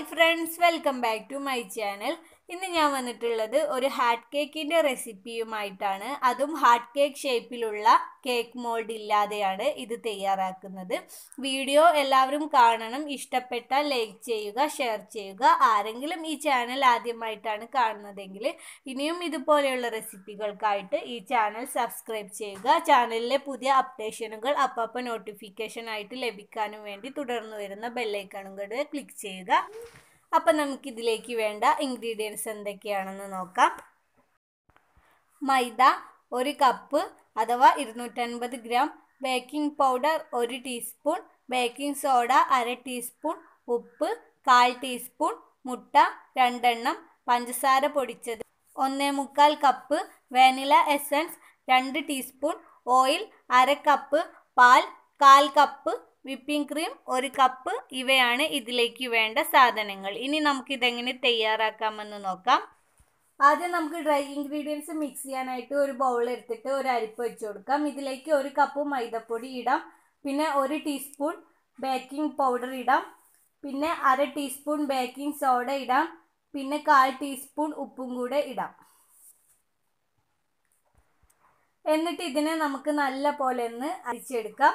hi friends welcome back to my channel ഇന്ന് ഞാൻ വന്നിട്ടുള്ളത് ഒരു ഹാർട്ട് കേക്കിൻ്റെ റെസിപ്പിയുമായിട്ടാണ് അതും ഹാർട്ട് കേക്ക് ഷേപ്പിലുള്ള കേക്ക് മോൾഡ് ഇല്ലാതെയാണ് ഇത് തയ്യാറാക്കുന്നത് വീഡിയോ എല്ലാവരും കാണണം ഇഷ്ടപ്പെട്ടാൽ ലൈക്ക് ചെയ്യുക ഷെയർ ചെയ്യുക ആരെങ്കിലും ഈ ചാനൽ ആദ്യമായിട്ടാണ് കാണുന്നതെങ്കിൽ ഇനിയും ഇതുപോലെയുള്ള റെസിപ്പികൾക്കായിട്ട് ഈ ചാനൽ സബ്സ്ക്രൈബ് ചെയ്യുക ചാനലിലെ പുതിയ അപ്ഡേഷനുകൾ അപ്പപ്പോൾ നോട്ടിഫിക്കേഷൻ ആയിട്ട് ലഭിക്കാനും വേണ്ടി തുടർന്ന് വരുന്ന ബെല്ലൈക്കണും കൂടെ ക്ലിക്ക് ചെയ്യുക അപ്പം നമുക്കിതിലേക്ക് വേണ്ട ഇൻഗ്രീഡിയൻസ് എന്തൊക്കെയാണെന്ന് നോക്കാം മൈദ ഒരു കപ്പ് അഥവാ ഇരുന്നൂറ്റൻപത് ഗ്രാം ബേക്കിംഗ് പൗഡർ ഒരു ടീസ്പൂൺ ബേക്കിംഗ് സോഡ അര ടീസ്പൂൺ ഉപ്പ് കാൽ ടീസ്പൂൺ മുട്ട രണ്ടെണ്ണം പഞ്ചസാര പൊടിച്ചത് ഒന്നേ മുക്കാൽ കപ്പ് വാനില എസൻസ് രണ്ട് ടീസ്പൂൺ ഓയിൽ അര കപ്പ് പാൽ കാൽ കപ്പ് വിപ്പിംഗ് ക്രീം ഒരു കപ്പ് ഇവയാണ് ഇതിലേക്ക് വേണ്ട സാധനങ്ങൾ ഇനി നമുക്കിതെങ്ങനെ തയ്യാറാക്കാമെന്ന് നോക്കാം ആദ്യം നമുക്ക് ഡ്രൈ ഇൻഗ്രീഡിയൻസ് മിക്സ് ചെയ്യാനായിട്ട് ഒരു ബൗൾ എടുത്തിട്ട് ഒരു അരിപ്പ് വെച്ച് കൊടുക്കാം ഇതിലേക്ക് ഒരു കപ്പ് മൈദപ്പൊടി ഇടാം പിന്നെ ഒരു ടീസ്പൂൺ ബേക്കിംഗ് പൗഡർ ഇടാം പിന്നെ അര ടീസ്പൂൺ ബേക്കിംഗ് സോഡ ഇടാം പിന്നെ കാൽ ടീസ്പൂൺ ഉപ്പും കൂടെ ഇടാം എന്നിട്ട് ഇതിനെ നമുക്ക് നല്ല പോലെ ഒന്ന് അരിച്ചെടുക്കാം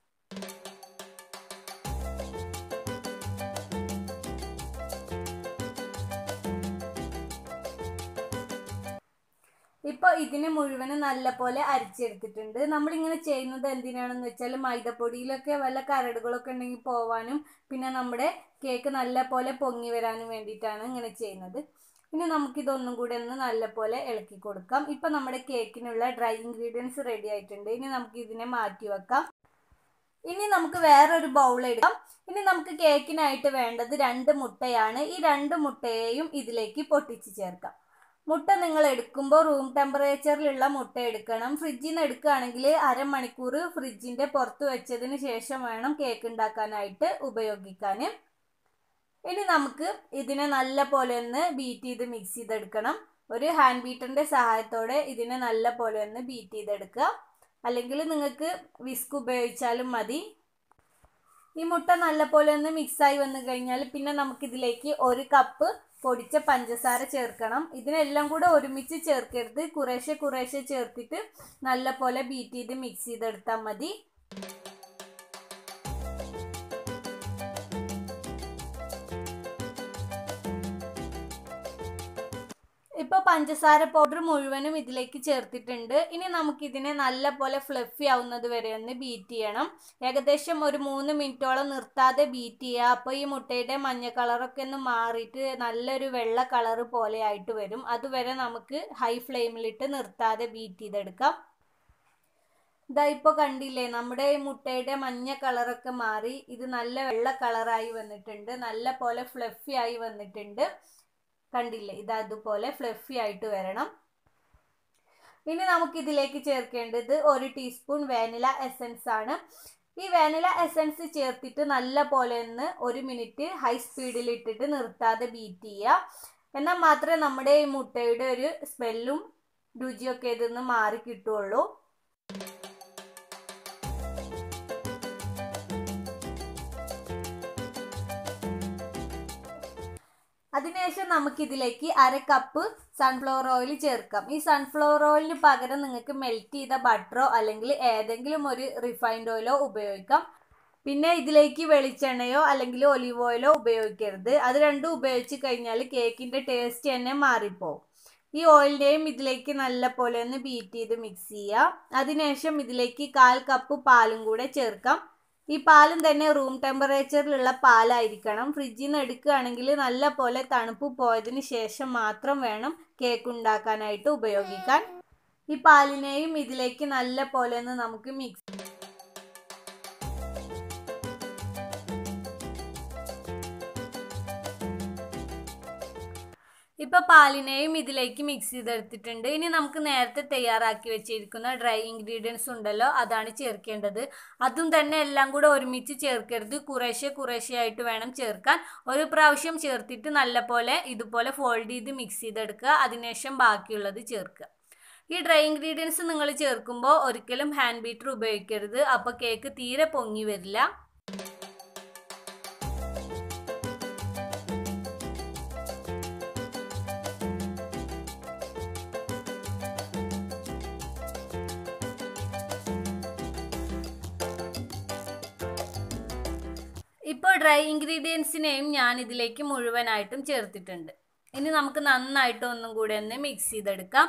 ഇപ്പോൾ ഇതിനെ മുഴുവനും നല്ലപോലെ അരിച്ചെടുത്തിട്ടുണ്ട് നമ്മളിങ്ങനെ ചെയ്യുന്നത് എന്തിനാണെന്ന് വെച്ചാൽ മൈദപ്പൊടിയിലൊക്കെ വല്ല കരടുകളൊക്കെ ഉണ്ടെങ്കിൽ പോവാനും പിന്നെ നമ്മുടെ കേക്ക് നല്ല പോലെ പൊങ്ങി വരാനും വേണ്ടിയിട്ടാണ് ഇങ്ങനെ ചെയ്യുന്നത് ഇനി നമുക്കിതൊന്നും കൂടെ ഒന്ന് നല്ലപോലെ ഇളക്കി കൊടുക്കാം ഇപ്പം നമ്മുടെ കേക്കിനുള്ള ഡ്രൈ ഇൻഗ്രീഡിയൻസ് റെഡി ആയിട്ടുണ്ട് ഇനി നമുക്ക് ഇതിനെ മാറ്റി വെക്കാം ഇനി നമുക്ക് വേറൊരു ബൗൾ എടുക്കാം ഇനി നമുക്ക് കേക്കിനായിട്ട് വേണ്ടത് രണ്ട് മുട്ടയാണ് ഈ രണ്ട് മുട്ടയെയും ഇതിലേക്ക് പൊട്ടിച്ച് ചേർക്കാം മുട്ട നിങ്ങൾ എടുക്കുമ്പോൾ റൂം ടെമ്പറേച്ചറിലുള്ള മുട്ട എടുക്കണം ഫ്രിഡ്ജിൽ നിന്ന് എടുക്കുകയാണെങ്കിൽ അരമണിക്കൂർ ഫ്രിഡ്ജിൻ്റെ പുറത്ത് വെച്ചതിന് ശേഷം വേണം കേക്ക് ഉണ്ടാക്കാനായിട്ട് ഉപയോഗിക്കാൻ ഇനി നമുക്ക് ഇതിനെ നല്ല പോലെ ഒന്ന് ബീറ്റ് ചെയ്ത് മിക്സ് ചെയ്തെടുക്കണം ഒരു ഹാൻഡ് ബീറ്ററിൻ്റെ സഹായത്തോടെ ഇതിനെ നല്ല പോലെ ഒന്ന് ബീറ്റ് ചെയ്തെടുക്കുക അല്ലെങ്കിൽ നിങ്ങൾക്ക് വിസ്ക് ഉപയോഗിച്ചാലും മതി ഈ മുട്ട നല്ല പോലെ ഒന്ന് മിക്സായി വന്നു കഴിഞ്ഞാൽ പിന്നെ നമുക്കിതിലേക്ക് ഒരു കപ്പ് പൊടിച്ച പഞ്ചസാര ചേർക്കണം ഇതിനെല്ലാം കൂടെ ഒരുമിച്ച് ചേർക്കരുത് കുറേശ്ശെ കുറേശ്ശെ ചേർത്തിട്ട് നല്ല പോലെ ബീറ്റ് ചെയ്ത് മിക്സ് ചെയ്തെടുത്താൽ മതി ഇപ്പോൾ പഞ്ചസാര പൗഡർ മുഴുവനും ഇതിലേക്ക് ചേർത്തിട്ടുണ്ട് ഇനി നമുക്കിതിനെ നല്ല പോലെ ഫ്ലഫി ആവുന്നത് വരെ ഒന്ന് ബീറ്റ് ചെയ്യണം ഏകദേശം ഒരു മൂന്ന് മിനിറ്റോളം നിർത്താതെ ബീറ്റ് ചെയ്യുക അപ്പോൾ ഈ മുട്ടയുടെ മഞ്ഞ കളറൊക്കെ ഒന്ന് മാറിയിട്ട് നല്ലൊരു വെള്ള കളറ് പോലെ ആയിട്ട് വരും അതുവരെ നമുക്ക് ഹൈ ഫ്ലെയിമിലിട്ട് നിർത്താതെ ബീറ്റ് ചെയ്തെടുക്കാം ഇതാ ഇപ്പോൾ കണ്ടില്ലേ നമ്മുടെ ഈ മുട്ടയുടെ മഞ്ഞ കളറൊക്കെ മാറി ഇത് നല്ല വെള്ള കളറായി വന്നിട്ടുണ്ട് നല്ല പോലെ ഫ്ലഫി ആയി വന്നിട്ടുണ്ട് കണ്ടില്ലേ ഇത് അതുപോലെ ഫ്ലഫി ആയിട്ട് വരണം ഇനി നമുക്കിതിലേക്ക് ചേർക്കേണ്ടത് ഒരു ടീസ്പൂൺ വാനില എസൻസ് ആണ് ഈ വാനില എസൻസ് ചേർത്തിട്ട് നല്ല പോലെ ഒന്ന് ഒരു മിനിറ്റ് ഹൈ സ്പീഡിൽ ഇട്ടിട്ട് നിർത്താതെ ബീറ്റ് ചെയ്യുക എന്നാൽ മാത്രമേ നമ്മുടെ ഈ മുട്ടയുടെ ഒരു സ്മെല്ലും രുചിയൊക്കെ ഇതൊന്ന് മാറി കിട്ടുള്ളൂ അതിനുശേഷം നമുക്കിതിലേക്ക് അര കപ്പ് സൺഫ്ലവർ ഓയിൽ ചേർക്കാം ഈ സൺഫ്ലവർ ഓയിലിന് പകരം നിങ്ങൾക്ക് മെൽറ്റ് ചെയ്ത ബട്ടറോ അല്ലെങ്കിൽ ഏതെങ്കിലും ഒരു റിഫൈൻഡ് ഓയിലോ ഉപയോഗിക്കാം പിന്നെ ഇതിലേക്ക് വെളിച്ചെണ്ണയോ അല്ലെങ്കിൽ ഒലിവ് ഓയിലോ ഉപയോഗിക്കരുത് അത് രണ്ടും ഉപയോഗിച്ച് കഴിഞ്ഞാൽ കേക്കിൻ്റെ ടേസ്റ്റ് തന്നെ മാറിപ്പോവും ഈ ഓയിലിൻ്റെയും ഇതിലേക്ക് നല്ല പോലെ ഒന്ന് ബീറ്റ് ചെയ്ത് മിക്സ് ചെയ്യുക അതിനുശേഷം ഇതിലേക്ക് കാൽ കപ്പ് പാലും കൂടെ ചേർക്കാം ഈ പാലും തന്നെ റൂം ടെമ്പറേച്ചറിലുള്ള പാലായിരിക്കണം ഫ്രിഡ്ജിൽ നിന്ന് എടുക്കുകയാണെങ്കിൽ നല്ല പോലെ തണുപ്പ് പോയതിന് ശേഷം മാത്രം വേണം കേക്ക് ഉണ്ടാക്കാനായിട്ട് ഉപയോഗിക്കാൻ ഈ പാലിനെയും ഇതിലേക്ക് നല്ല പോലെ ഒന്ന് നമുക്ക് മിക്സ് ഇപ്പോൾ പാലിനെയും ഇതിലേക്ക് മിക്സ് ചെയ്തെടുത്തിട്ടുണ്ട് ഇനി നമുക്ക് നേരത്തെ തയ്യാറാക്കി വെച്ചിരിക്കുന്ന ഡ്രൈ ഇൻഗ്രീഡിയൻസ് ഉണ്ടല്ലോ അതാണ് ചേർക്കേണ്ടത് അതും തന്നെ എല്ലാം കൂടെ ഒരുമിച്ച് ചേർക്കരുത് കുറേശ്ശെ കുറേശ്ശെ ആയിട്ട് വേണം ചേർക്കാൻ ഒരു പ്രാവശ്യം ചേർത്തിട്ട് നല്ലപോലെ ഇതുപോലെ ഫോൾഡ് ചെയ്ത് മിക്സ് ചെയ്തെടുക്കുക അതിനുശേഷം ബാക്കിയുള്ളത് ചേർക്കുക ഈ ഡ്രൈ ഇൻഗ്രീഡിയൻസ് നിങ്ങൾ ചേർക്കുമ്പോൾ ഒരിക്കലും ഹാൻഡ് ബീറ്റർ ഉപയോഗിക്കരുത് അപ്പോൾ കേക്ക് തീരെ പൊങ്ങി വരില്ല ഇപ്പോൾ ഡ്രൈ ഇൻഗ്രീഡിയൻസിനെയും ഞാൻ ഇതിലേക്ക് മുഴുവനായിട്ടും ചേർത്തിട്ടുണ്ട് ഇനി നമുക്ക് നന്നായിട്ട് ഒന്നും കൂടി ഒന്ന് മിക്സ് ചെയ്തെടുക്കാം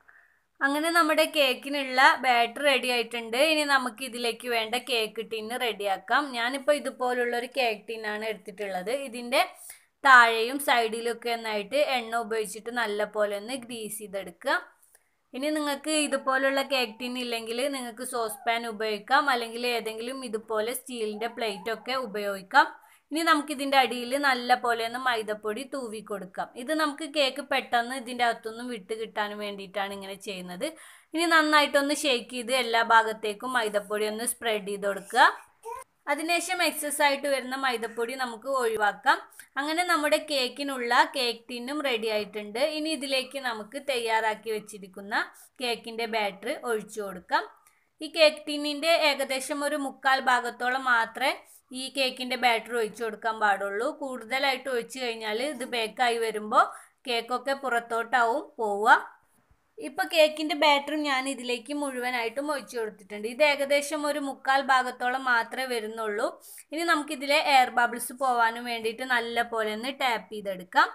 അങ്ങനെ നമ്മുടെ കേക്കിനുള്ള ബാറ്റർ റെഡി ആയിട്ടുണ്ട് ഇനി നമുക്ക് ഇതിലേക്ക് വേണ്ട കേക്ക് ടിന്ന് റെഡിയാക്കാം ഞാനിപ്പോൾ ഇതുപോലുള്ള ഒരു കേക്ക് ടിന്നാണ് എടുത്തിട്ടുള്ളത് ഇതിൻ്റെ താഴെയും സൈഡിലും ഒക്കെ ഒന്നായിട്ട് എണ്ണ ഉപയോഗിച്ചിട്ട് നല്ല പോലെ ഒന്ന് ഗ്രീസ് ചെയ്തെടുക്കുക ഇനി നിങ്ങൾക്ക് ഇതുപോലുള്ള കേക്ക് ടിൻ ഇല്ലെങ്കിൽ നിങ്ങൾക്ക് സോസ് പാൻ ഉപയോഗിക്കാം അല്ലെങ്കിൽ ഏതെങ്കിലും ഇതുപോലെ സ്റ്റീലിൻ്റെ പ്ലേറ്റ് ഒക്കെ ഉപയോഗിക്കാം ഇനി നമുക്ക് ഇതിൻ്റെ അടിയിൽ നല്ല പോലെ ഒന്ന് മൈദപ്പൊടി തൂവി കൊടുക്കാം ഇത് നമുക്ക് കേക്ക് പെട്ടെന്ന് ഇതിൻ്റെ അകത്തൊന്നും വിട്ട് കിട്ടാൻ വേണ്ടിയിട്ടാണ് ഇങ്ങനെ ചെയ്യുന്നത് ഇനി നന്നായിട്ടൊന്ന് ഷേക്ക് ചെയ്ത് എല്ലാ ഭാഗത്തേക്കും മൈദപ്പൊടി ഒന്ന് സ്പ്രെഡ് ചെയ്ത് കൊടുക്കുക അതിനുശേഷം എക്സസ് ആയിട്ട് വരുന്ന മൈദപ്പൊടി നമുക്ക് ഒഴിവാക്കാം അങ്ങനെ നമ്മുടെ കേക്കിനുള്ള കേക്ക് ടിന്നും റെഡി ആയിട്ടുണ്ട് ഇനി ഇതിലേക്ക് നമുക്ക് തയ്യാറാക്കി വെച്ചിരിക്കുന്ന കേക്കിൻ്റെ ബാറ്റർ ഒഴിച്ചു കൊടുക്കാം ഈ കേക്ക് ടിന്നിൻ്റെ ഏകദേശം ഒരു മുക്കാൽ ഭാഗത്തോളം മാത്രമേ ഈ കേക്കിൻ്റെ ബാറ്റർ ഒഴിച്ചു കൊടുക്കാൻ പാടുള്ളൂ കൂടുതലായിട്ട് ഒഴിച്ചു കഴിഞ്ഞാൽ ഇത് ബേക്കായി വരുമ്പോൾ കേക്കൊക്കെ പുറത്തോട്ടാവും പോവുക ഇപ്പോൾ കേക്കിൻ്റെ ബാറ്റർ ഞാൻ ഇതിലേക്ക് മുഴുവനായിട്ടും ഒഴിച്ചു കൊടുത്തിട്ടുണ്ട് ഇത് ഏകദേശം ഒരു മുക്കാൽ ഭാഗത്തോളം മാത്രമേ വരുന്നുള്ളൂ ഇനി നമുക്കിതിലെ എയർ ബബിൾസ് പോകാനും വേണ്ടിയിട്ട് നല്ല പോലെ ഒന്ന് ടാപ്പ് ചെയ്തെടുക്കാം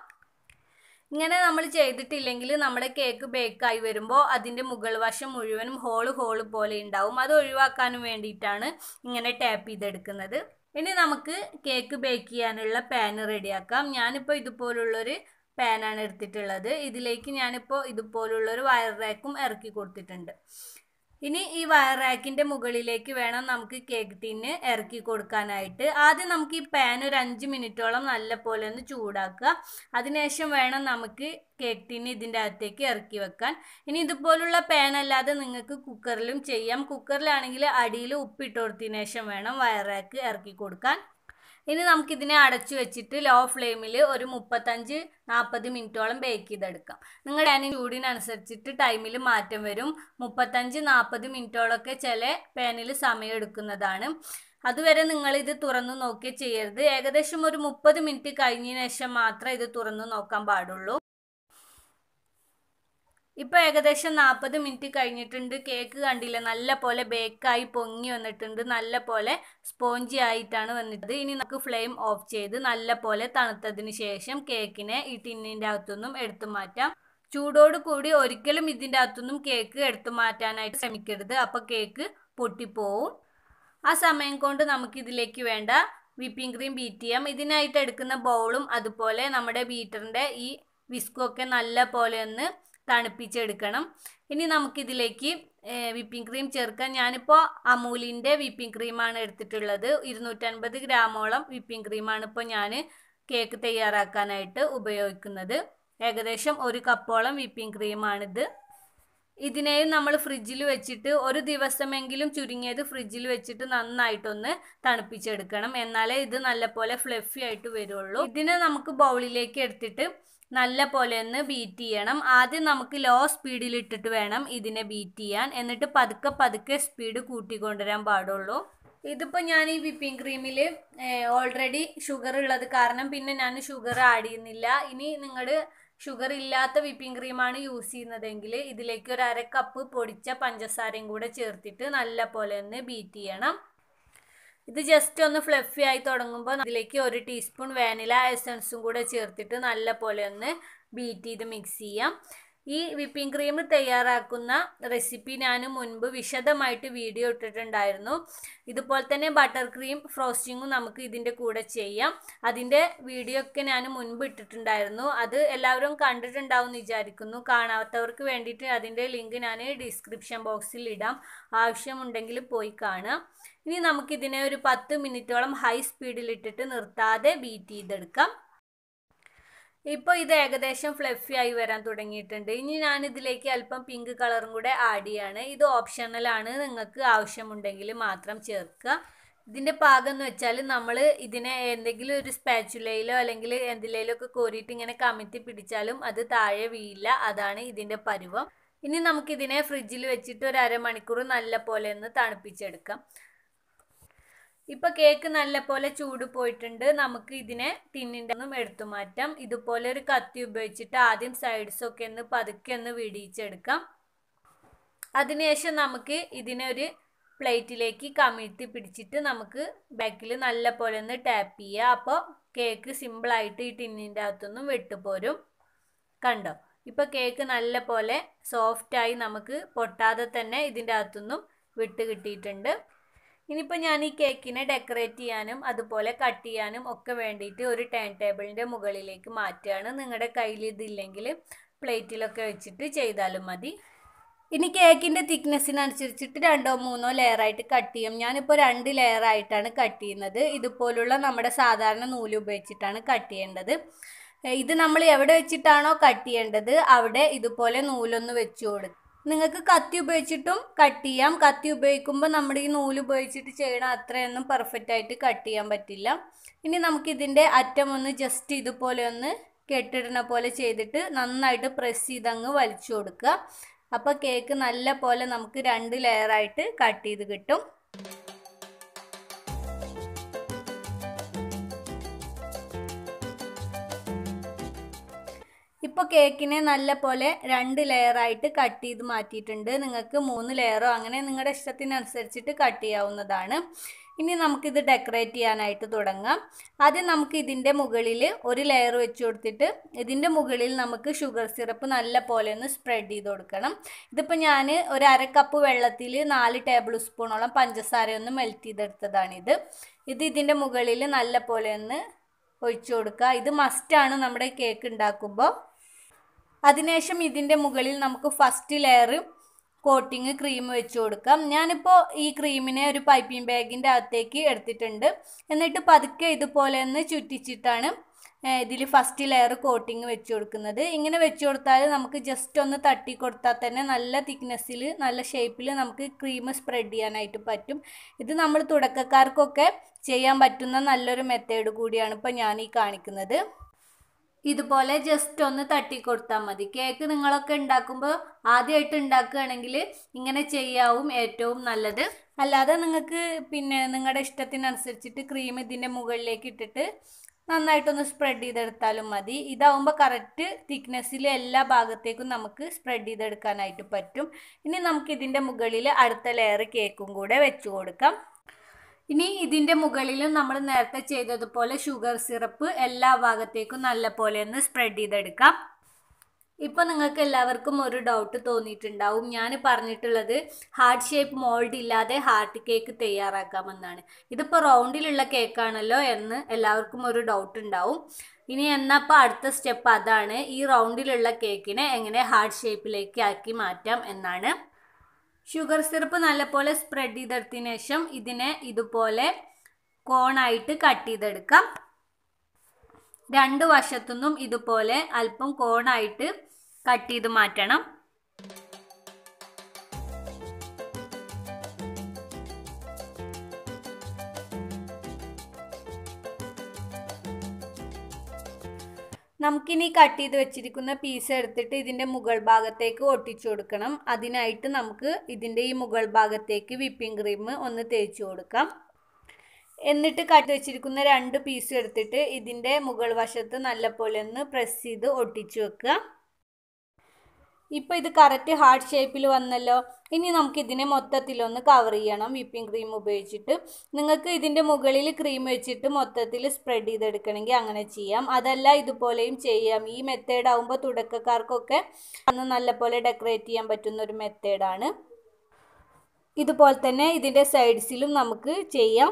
ഇങ്ങനെ നമ്മൾ ചെയ്തിട്ടില്ലെങ്കിൽ നമ്മുടെ കേക്ക് ബേക്കായി വരുമ്പോൾ അതിൻ്റെ മുകൾ വശം മുഴുവനും ഹോള് ഹോള് പോലെ ഉണ്ടാവും അത് ഒഴിവാക്കാനും വേണ്ടിയിട്ടാണ് ഇങ്ങനെ ടാപ്പ് ചെയ്തെടുക്കുന്നത് ഇനി നമുക്ക് കേക്ക് ബേക്ക് ചെയ്യാനുള്ള പാൻ റെഡിയാക്കാം ഞാനിപ്പോൾ ഇതുപോലുള്ളൊരു പാനാണ് എടുത്തിട്ടുള്ളത് ഇതിലേക്ക് ഞാനിപ്പോൾ ഇതുപോലുള്ളൊരു വയർ റാക്കും ഇറക്കി കൊടുത്തിട്ടുണ്ട് ഇനി ഈ വയർ റാക്കിൻ്റെ മുകളിലേക്ക് വേണം നമുക്ക് കേക്ക് ടീന് ഇറക്കി കൊടുക്കാനായിട്ട് ആദ്യം നമുക്ക് ഈ പാൻ ഒരു അഞ്ച് മിനിറ്റോളം നല്ല പോലെ ഒന്ന് ചൂടാക്കുക അതിനുശേഷം വേണം നമുക്ക് കേക്ക് ടീന് ഇതിൻ്റെ അകത്തേക്ക് ഇറക്കി വെക്കാൻ ഇനി ഇതുപോലുള്ള പാൻ അല്ലാതെ നിങ്ങൾക്ക് കുക്കറിലും ചെയ്യാം കുക്കറിലാണെങ്കിൽ അടിയിൽ ഉപ്പിട്ട് കൊടുത്തതിന് ശേഷം വേണം വയർ റാക്ക് ഇറക്കി കൊടുക്കാൻ ഇനി നമുക്കിതിനെ അടച്ചു വെച്ചിട്ട് ലോ ഫ്ലെയിമിൽ ഒരു മുപ്പത്തഞ്ച് നാൽപ്പത് മിനിറ്റോളം ബേക്ക് ചെയ്തെടുക്കാം നിങ്ങളുടെ പാനിന് ചൂടിനനുസരിച്ചിട്ട് ടൈമിൽ മാറ്റം വരും മുപ്പത്തഞ്ച് നാൽപ്പത് മിനിറ്റോളൊക്കെ ചില പാനിൽ സമയം എടുക്കുന്നതാണ് അതുവരെ നിങ്ങൾ ഇത് തുറന്നു നോക്കി ചെയ്യരുത് ഏകദേശം ഒരു മുപ്പത് മിനിറ്റ് കഴിഞ്ഞതിന് ശേഷം മാത്രമേ ഇത് തുറന്നു നോക്കാൻ പാടുള്ളൂ ഇപ്പോൾ ഏകദേശം നാൽപ്പത് മിനിറ്റ് കഴിഞ്ഞിട്ടുണ്ട് കേക്ക് കണ്ടില്ല നല്ല പോലെ ബേക്കായി പൊങ്ങി വന്നിട്ടുണ്ട് നല്ല പോലെ സ്പോഞ്ചി ആയിട്ടാണ് വന്നിട്ട് ഇനി നമുക്ക് ഫ്ലെയിം ഓഫ് ചെയ്ത് നല്ല പോലെ തണുത്തതിന് ശേഷം കേക്കിനെ ഈ ടിന്നിൻ്റെ അകത്തുനിന്നും എടുത്തു മാറ്റാം ചൂടോട് കൂടി ഒരിക്കലും ഇതിൻ്റെ അകത്തുനിന്നും കേക്ക് എടുത്തു മാറ്റാനായിട്ട് ശ്രമിക്കരുത് അപ്പോൾ കേക്ക് പൊട്ടിപ്പോവും ആ സമയം കൊണ്ട് നമുക്ക് ഇതിലേക്ക് വേണ്ട വിപ്പിംഗ് ക്രീം ബീറ്റ് ചെയ്യാം ഇതിനായിട്ട് എടുക്കുന്ന ബൗളും അതുപോലെ നമ്മുടെ ബീറ്ററിൻ്റെ ഈ വിസ്കൊക്കെ നല്ല പോലെ ഒന്ന് തണുപ്പിച്ചെടുക്കണം ഇനി നമുക്കിതിലേക്ക് വിപ്പിംഗ് ക്രീം ചേർക്കാൻ ഞാനിപ്പോൾ അമൂലിൻ്റെ വിപ്പിംഗ് ക്രീമാണ് എടുത്തിട്ടുള്ളത് ഇരുന്നൂറ്റൻപത് ഗ്രാമോളം വിപ്പിംഗ് ക്രീമാണ് ഇപ്പോൾ ഞാൻ കേക്ക് തയ്യാറാക്കാനായിട്ട് ഉപയോഗിക്കുന്നത് ഏകദേശം ഒരു കപ്പോളം വിപ്പിംഗ് ക്രീമാണിത് ഇതിനെയും നമ്മൾ ഫ്രിഡ്ജിൽ വെച്ചിട്ട് ഒരു ദിവസമെങ്കിലും ചുരുങ്ങിയത് ഫ്രിഡ്ജിൽ വെച്ചിട്ട് നന്നായിട്ടൊന്ന് തണുപ്പിച്ചെടുക്കണം എന്നാലേ ഇത് നല്ലപോലെ ഫ്ലഫി ആയിട്ട് വരുള്ളൂ ഇതിനെ നമുക്ക് ബൗളിലേക്ക് എടുത്തിട്ട് നല്ല പോലെ ഒന്ന് ബീറ്റ് ചെയ്യണം ആദ്യം നമുക്ക് ലോ സ്പീഡിൽ ഇട്ടിട്ട് വേണം ഇതിനെ ബീറ്റ് ചെയ്യാൻ എന്നിട്ട് പതുക്കെ പതുക്കെ സ്പീഡ് കൂട്ടിക്കൊണ്ടുവരാൻ പാടുള്ളൂ ഇതിപ്പോൾ ഞാൻ ഈ വിപ്പിംഗ് ക്രീമിൽ ഓൾറെഡി ഷുഗർ ഉള്ളത് കാരണം പിന്നെ ഞാൻ ഷുഗർ ആഡ് ചെയ്യുന്നില്ല ഇനി നിങ്ങൾ ഷുഗർ ഇല്ലാത്ത വിപ്പിംഗ് ക്രീമാണ് യൂസ് ചെയ്യുന്നതെങ്കിൽ ഇതിലേക്ക് ഒരു അര കപ്പ് പൊടിച്ച പഞ്ചസാരയും കൂടെ ചേർത്തിട്ട് നല്ല പോലെ ഒന്ന് ബീറ്റ് ചെയ്യണം ഇത് ജസ്റ്റ് ഒന്ന് ഫ്ലഫി ആയി തുടങ്ങുമ്പോൾ ഇതിലേക്ക് ഒരു ടീസ്പൂൺ വാനില എസൻസും കൂടെ ചേർത്തിട്ട് നല്ല പോലെ ഒന്ന് ബീറ്റ് ചെയ്ത് മിക്സ് ചെയ്യാം ഈ വിപ്പിംഗ് ക്രീം തയ്യാറാക്കുന്ന റെസിപ്പി ഞാൻ മുൻപ് വിശദമായിട്ട് വീഡിയോ ഇട്ടിട്ടുണ്ടായിരുന്നു ഇതുപോലെ തന്നെ ബട്ടർ ക്രീം ഫ്രോസ്റ്റിങ്ങും നമുക്ക് ഇതിൻ്റെ കൂടെ ചെയ്യാം അതിൻ്റെ വീഡിയോ ഒക്കെ ഞാൻ മുൻപ് ഇട്ടിട്ടുണ്ടായിരുന്നു അത് എല്ലാവരും കണ്ടിട്ടുണ്ടാവും എന്ന് വിചാരിക്കുന്നു കാണാത്തവർക്ക് വേണ്ടിയിട്ട് അതിൻ്റെ ലിങ്ക് ഞാൻ ഡിസ്ക്രിപ്ഷൻ ബോക്സിൽ ഇടാം ആവശ്യമുണ്ടെങ്കിൽ പോയി കാണാം ഇനി നമുക്കിതിനെ ഒരു പത്ത് മിനിറ്റോളം ഹൈ സ്പീഡിൽ ഇട്ടിട്ട് നിർത്താതെ ബീറ്റ് ചെയ്തെടുക്കാം ഇപ്പോൾ ഇത് ഏകദേശം ഫ്ലഫി ആയി വരാൻ തുടങ്ങിയിട്ടുണ്ട് ഇനി ഞാൻ ഇതിലേക്ക് അല്പം പിങ്ക് കളറും കൂടെ ആഡ് ചെയ്യാണ് ഇത് ഓപ്ഷണലാണ് നിങ്ങൾക്ക് ആവശ്യമുണ്ടെങ്കിൽ മാത്രം ചേർക്കുക ഇതിൻ്റെ പാകം എന്ന് വെച്ചാൽ നമ്മൾ ഇതിനെ എന്തെങ്കിലും ഒരു സ്പാച്ചുലയിലോ അല്ലെങ്കിൽ എന്തിലേലോ ഒക്കെ കോരിയിട്ട് ഇങ്ങനെ കമിത്തി പിടിച്ചാലും അത് താഴെ വീഴില്ല അതാണ് ഇതിൻ്റെ പരുവം ഇനി നമുക്കിതിനെ ഫ്രിഡ്ജിൽ വെച്ചിട്ട് ഒരു അരമണിക്കൂർ നല്ല പോലെ ഒന്ന് തണുപ്പിച്ചെടുക്കാം ഇപ്പൊ കേക്ക് നല്ല പോലെ ചൂട് പോയിട്ടുണ്ട് നമുക്ക് ഇതിനെ ടിന്നിൻ്റെ ഒന്നും എടുത്തു മാറ്റാം ഇതുപോലെ ഒരു കത്തി ഉപയോഗിച്ചിട്ട് ആദ്യം സൈഡ്സ് ഒക്കെ ഒന്ന് പതുക്കെ ഒന്ന് വിടിയിച്ചെടുക്കാം അതിനുശേഷം നമുക്ക് ഇതിനെ ഒരു പ്ലേറ്റിലേക്ക് കമിഴ്ത്തി പിടിച്ചിട്ട് നമുക്ക് ബാക്കിൽ നല്ല പോലെ ഒന്ന് ടാപ്പ് ചെയ്യുക അപ്പോൾ കേക്ക് സിമ്പിളായിട്ട് ഈ ടിന്നിൻ്റെ അകത്തുനിന്നും വെട്ടുപോരും കണ്ടോ ഇപ്പോൾ കേക്ക് നല്ല പോലെ സോഫ്റ്റായി നമുക്ക് പൊട്ടാതെ തന്നെ ഇതിൻ്റെ അകത്തുനിന്നും വിട്ട് കിട്ടിയിട്ടുണ്ട് ഇനിയിപ്പോൾ ഞാൻ ഈ കേക്കിനെ ഡെക്കറേറ്റ് ചെയ്യാനും അതുപോലെ കട്ട് ചെയ്യാനും ഒക്കെ വേണ്ടിയിട്ട് ഒരു ടേൺ ടേബിളിൻ്റെ മുകളിലേക്ക് മാറ്റുകയാണ് നിങ്ങളുടെ കയ്യിൽ ഇതില്ലെങ്കിൽ പ്ലേറ്റിലൊക്കെ വെച്ചിട്ട് ചെയ്താലും മതി ഇനി കേക്കിൻ്റെ തിക്നെസ്സിനനുസരിച്ചിട്ട് രണ്ടോ മൂന്നോ ലെയറായിട്ട് കട്ട് ചെയ്യും ഞാനിപ്പോൾ രണ്ട് ലെയറായിട്ടാണ് കട്ട് ചെയ്യുന്നത് ഇതുപോലുള്ള നമ്മുടെ സാധാരണ നൂല് ഉപയോഗിച്ചിട്ടാണ് കട്ട് ചെയ്യേണ്ടത് ഇത് നമ്മൾ എവിടെ വെച്ചിട്ടാണോ കട്ട് ചെയ്യേണ്ടത് അവിടെ ഇതുപോലെ നൂലൊന്ന് വെച്ച് കൊടുക്കും നിങ്ങൾക്ക് കത്തി ഉപയോഗിച്ചിട്ടും കട്ട് ചെയ്യാം കത്തി ഉപയോഗിക്കുമ്പോൾ നമ്മുടെ ഈ നൂല് ഉപയോഗിച്ചിട്ട് ചെയ്യണ അത്രയൊന്നും പെർഫെക്റ്റ് ആയിട്ട് കട്ട് ചെയ്യാൻ പറ്റില്ല ഇനി നമുക്കിതിൻ്റെ അറ്റം ഒന്ന് ജസ്റ്റ് ഇതുപോലെ ഒന്ന് കെട്ടിടുന്ന പോലെ ചെയ്തിട്ട് നന്നായിട്ട് പ്രസ് ചെയ്തങ്ങ് വലിച്ചു കൊടുക്കുക അപ്പോൾ കേക്ക് നല്ല പോലെ നമുക്ക് രണ്ട് ലെയറായിട്ട് കട്ട് ചെയ്ത് കിട്ടും ഇപ്പോൾ കേക്കിനെ നല്ല പോലെ രണ്ട് ലെയറായിട്ട് കട്ട് ചെയ്ത് മാറ്റിയിട്ടുണ്ട് നിങ്ങൾക്ക് മൂന്ന് ലെയറോ അങ്ങനെ നിങ്ങളുടെ ഇഷ്ടത്തിനനുസരിച്ചിട്ട് കട്ട് ചെയ്യാവുന്നതാണ് ഇനി നമുക്കിത് ഡെക്കറേറ്റ് ചെയ്യാനായിട്ട് തുടങ്ങാം ആദ്യം നമുക്ക് ഇതിൻ്റെ മുകളിൽ ഒരു ലെയർ വെച്ച് കൊടുത്തിട്ട് ഇതിൻ്റെ മുകളിൽ നമുക്ക് ഷുഗർ സിറപ്പ് നല്ല പോലെ ഒന്ന് സ്പ്രെഡ് ചെയ്ത് കൊടുക്കണം ഇതിപ്പോൾ ഞാൻ ഒരു അര കപ്പ് വെള്ളത്തിൽ നാല് ടേബിൾ സ്പൂണോളം പഞ്ചസാര ഒന്ന് മെൽറ്റ് ചെയ്തെടുത്തതാണിത് ഇത് ഇതിൻ്റെ മുകളിൽ നല്ല പോലെ ഒന്ന് ഒഴിച്ചു കൊടുക്കുക ഇത് മസ്റ്റാണ് നമ്മുടെ കേക്ക് ഉണ്ടാക്കുമ്പോൾ അതിനുശേഷം ഇതിൻ്റെ മുകളിൽ നമുക്ക് ഫസ്റ്റ് ലെയർ കോട്ടിങ് ക്രീം വെച്ച് കൊടുക്കാം ഞാനിപ്പോൾ ഈ ക്രീമിനെ ഒരു പൈപ്പിംഗ് ബാഗിൻ്റെ അകത്തേക്ക് എടുത്തിട്ടുണ്ട് എന്നിട്ട് പതുക്കെ ഇതുപോലെ ഒന്ന് ചുറ്റിച്ചിട്ടാണ് ഇതിൽ ഫസ്റ്റ് ലെയർ കോട്ടിങ് വെച്ച് കൊടുക്കുന്നത് ഇങ്ങനെ വെച്ച് കൊടുത്താൽ നമുക്ക് ജസ്റ്റ് ഒന്ന് തട്ടി കൊടുത്താൽ തന്നെ നല്ല തിക്നെസ്സിൽ നല്ല ഷേപ്പിൽ നമുക്ക് ക്രീം സ്പ്രെഡ് ചെയ്യാനായിട്ട് പറ്റും ഇത് നമ്മൾ തുടക്കക്കാർക്കൊക്കെ ചെയ്യാൻ പറ്റുന്ന നല്ലൊരു മെത്തേഡ് കൂടിയാണ് ഇപ്പോൾ ഞാൻ ഈ കാണിക്കുന്നത് ഇതുപോലെ ജസ്റ്റ് ഒന്ന് തട്ടി കൊടുത്താൽ മതി കേക്ക് നിങ്ങളൊക്കെ ഉണ്ടാക്കുമ്പോൾ ആദ്യമായിട്ട് ഉണ്ടാക്കുകയാണെങ്കിൽ ഇങ്ങനെ ചെയ്യാവും ഏറ്റവും നല്ലത് അല്ലാതെ നിങ്ങൾക്ക് പിന്നെ നിങ്ങളുടെ ഇഷ്ടത്തിനനുസരിച്ചിട്ട് ക്രീം ഇതിൻ്റെ മുകളിലേക്ക് ഇട്ടിട്ട് നന്നായിട്ടൊന്ന് സ്പ്രെഡ് ചെയ്തെടുത്താലും മതി ഇതാവുമ്പോൾ കറക്റ്റ് തിക്നെസ്സിൽ എല്ലാ ഭാഗത്തേക്കും നമുക്ക് സ്പ്രെഡ് ചെയ്തെടുക്കാനായിട്ട് പറ്റും ഇനി നമുക്ക് ഇതിൻ്റെ മുകളിൽ അടുത്ത ലെയർ കേക്കും കൂടെ വെച്ച് കൊടുക്കാം ഇനി ഇതിൻ്റെ മുകളിലും നമ്മൾ നേരത്തെ ചെയ്തതുപോലെ ഷുഗർ സിറപ്പ് എല്ലാ ഭാഗത്തേക്കും നല്ല പോലെ ഒന്ന് സ്പ്രെഡ് ചെയ്തെടുക്കാം ഇപ്പോൾ നിങ്ങൾക്ക് എല്ലാവർക്കും ഒരു ഡൗട്ട് തോന്നിയിട്ടുണ്ടാവും ഞാൻ പറഞ്ഞിട്ടുള്ളത് ഹാർട്ട് ഷേപ്പ് മോൾഡ് ഇല്ലാതെ ഹാർട്ട് കേക്ക് തയ്യാറാക്കാമെന്നാണ് ഇതിപ്പോൾ റൗണ്ടിലുള്ള കേക്കാണല്ലോ എന്ന് എല്ലാവർക്കും ഒരു ഡൗട്ട് ഉണ്ടാവും ഇനി എന്നപ്പോൾ അടുത്ത സ്റ്റെപ്പ് അതാണ് ഈ റൗണ്ടിലുള്ള കേക്കിനെ എങ്ങനെ ഹാർട്ട് ഷേപ്പിലേക്ക് ആക്കി മാറ്റാം എന്നാണ് ഷുഗർ സിറപ്പ് നല്ലപോലെ സ്പ്രെഡ് ചെയ്തെടുത്തതിന് ശേഷം ഇതിനെ ഇതുപോലെ കോണായിട്ട് കട്ട് ചെയ്തെടുക്കാം രണ്ട് വശത്തുനിന്നും ഇതുപോലെ അല്പം കോണായിട്ട് കട്ട് ചെയ്ത് മാറ്റണം നമുക്കിനി കട്ട് ചെയ്ത് വെച്ചിരിക്കുന്ന പീസ് എടുത്തിട്ട് ഇതിൻ്റെ മുകൾ ഭാഗത്തേക്ക് ഒട്ടിച്ചു കൊടുക്കണം അതിനായിട്ട് നമുക്ക് ഇതിൻ്റെ ഈ മുകൾ ഭാഗത്തേക്ക് വിപ്പിംഗ് ക്രീം ഒന്ന് തേച്ച് കൊടുക്കാം എന്നിട്ട് കട്ട് വെച്ചിരിക്കുന്ന രണ്ട് പീസ് എടുത്തിട്ട് ഇതിൻ്റെ മുകൾ വശത്ത് നല്ലപോലെ ഒന്ന് പ്രസ് ചെയ്ത് ഒട്ടിച്ചു വെക്കുക ഇപ്പോൾ ഇത് കറക്റ്റ് ഹാർട്ട് ഷേപ്പിൽ വന്നല്ലോ ഇനി നമുക്ക് ഇതിനെ മൊത്തത്തിലൊന്ന് കവർ ചെയ്യണം വിപ്പിംഗ് ക്രീം ഉപയോഗിച്ചിട്ട് നിങ്ങൾക്ക് ഇതിൻ്റെ മുകളിൽ ക്രീം വെച്ചിട്ട് മൊത്തത്തിൽ സ്പ്രെഡ് ചെയ്തെടുക്കണമെങ്കിൽ അങ്ങനെ ചെയ്യാം അതല്ല ഇതുപോലെയും ചെയ്യാം ഈ മെത്തേഡ് ആകുമ്പോൾ തുടക്കക്കാർക്കൊക്കെ അന്ന് നല്ലപോലെ ഡെക്കറേറ്റ് ചെയ്യാൻ പറ്റുന്ന ഒരു മെത്തേഡാണ് ഇതുപോലെ തന്നെ ഇതിൻ്റെ സൈഡ്സിലും നമുക്ക് ചെയ്യാം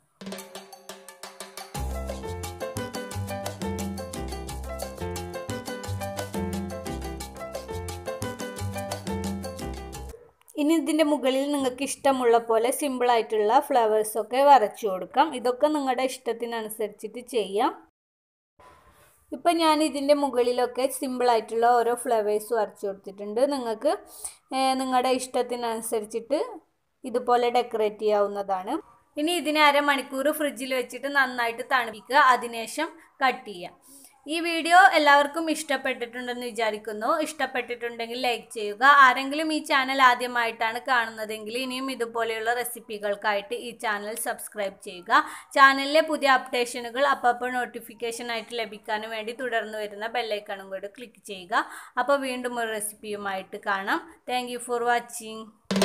ഇനി ഇതിൻ്റെ മുകളിൽ നിങ്ങൾക്ക് ഇഷ്ടമുള്ള പോലെ സിമ്പിളായിട്ടുള്ള ഫ്ലവേഴ്സൊക്കെ വരച്ചു കൊടുക്കാം ഇതൊക്കെ നിങ്ങളുടെ ഇഷ്ടത്തിനനുസരിച്ചിട്ട് ചെയ്യാം ഇപ്പം ഞാൻ ഇതിൻ്റെ മുകളിലൊക്കെ സിമ്പിളായിട്ടുള്ള ഓരോ ഫ്ലവേഴ്സ് വരച്ചു കൊടുത്തിട്ടുണ്ട് നിങ്ങൾക്ക് നിങ്ങളുടെ ഇഷ്ടത്തിനനുസരിച്ചിട്ട് ഇതുപോലെ ഡെക്കറേറ്റ് ചെയ്യാവുന്നതാണ് ഇനി ഇതിനെ അരമണിക്കൂർ ഫ്രിഡ്ജിൽ വെച്ചിട്ട് നന്നായിട്ട് തണുപ്പിക്കുക അതിനുശേഷം കട്ട് ചെയ്യുക ഈ വീഡിയോ എല്ലാവർക്കും ഇഷ്ടപ്പെട്ടിട്ടുണ്ടെന്ന് വിചാരിക്കുന്നു ഇഷ്ടപ്പെട്ടിട്ടുണ്ടെങ്കിൽ ലൈക്ക് ചെയ്യുക ആരെങ്കിലും ഈ ചാനൽ ആദ്യമായിട്ടാണ് കാണുന്നതെങ്കിൽ ഇനിയും ഇതുപോലെയുള്ള റെസിപ്പികൾക്കായിട്ട് ഈ ചാനൽ സബ്സ്ക്രൈബ് ചെയ്യുക ചാനലിലെ പുതിയ അപ്ഡേഷനുകൾ അപ്പോൾ നോട്ടിഫിക്കേഷൻ ആയിട്ട് ലഭിക്കാനും വേണ്ടി തുടർന്ന് വരുന്ന ബെല്ലൈക്കണും കൂടി ക്ലിക്ക് ചെയ്യുക അപ്പോൾ വീണ്ടും ഒരു റെസിപ്പിയുമായിട്ട് കാണാം താങ്ക് ഫോർ വാച്ചിങ്